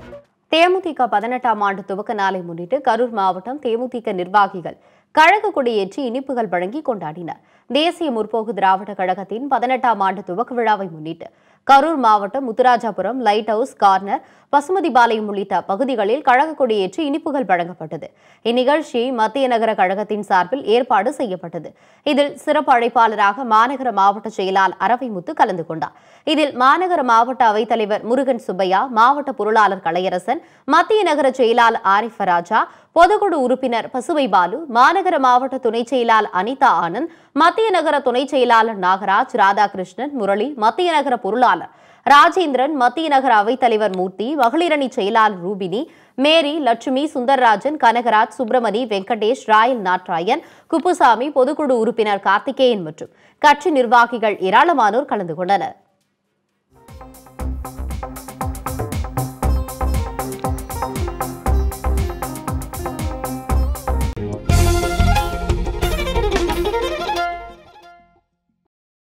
தேமுதிக பதினெட்டாம் ஆண்டு துவக்க நாளை முன்னிட்டு கரூர் மாவட்டம் தேமுதிக நிர்வாகிகள் கழக கொடியேற்றி இனிப்புகள் வழங்கி கொண்டாடினர் தேசிய முற்போக்கு திராவிட கழகத்தின் பதினெட்டாம் ஆண்டு துவக்க விழாவை முன்னிட்டு கரூர் மாவட்டம் Muthurajapuram light house corner Pasumathipalayam உள்ளிட்ட பகுதிகளில் கழக கொடியேற்றி இனிப்புகள் வழங்கப்பட்டது இந்நிகழ்ச்சியை மத்திய நகர கழகத்தின் சார்பில் ஏற்பாடு செய்யப்பட்டது இதில் சிறப்பு அழைப்பாளராக மாநகர மாவட்ட செயலாளர் அரவைமுத்து கலந்து கொண்டார் இதில் மாநகர மாவட்ட அவைத்தலைவர் முருகன் சுப்பையா மாவட்ட பொருளாளர் கலையரசன் மத்திய நகர செயலாளர் ஆரிஃப் ராஜா பொதுக்குழு உறுப்பினர் பசுவை பாலு மாநகர மாவட்ட துணை செயலாளர் அனிதா ஆனந்த் மத்திய நகர துணை செயலாளர் நாகராஜ் ராதாகிருஷ்ணன் முரளி மத்திய நகர பொருளாளர் ராஜேந்திரன் மத்திய நகர அவைத்தலைவர் மூர்த்தி மகளிரணி செயலாளர் ரூபினி மேரி லட்சுமி சுந்தர்ராஜன் கனகராஜ் சுப்பிரமணி வெங்கடேஷ் ராயல் நாட்ராயன் குப்புசாமி பொதுக்குழு உறுப்பினர் கார்த்திகேயன் மற்றும் கட்சி நிர்வாகிகள் ஏராளமானோர் கலந்து கொண்டனர்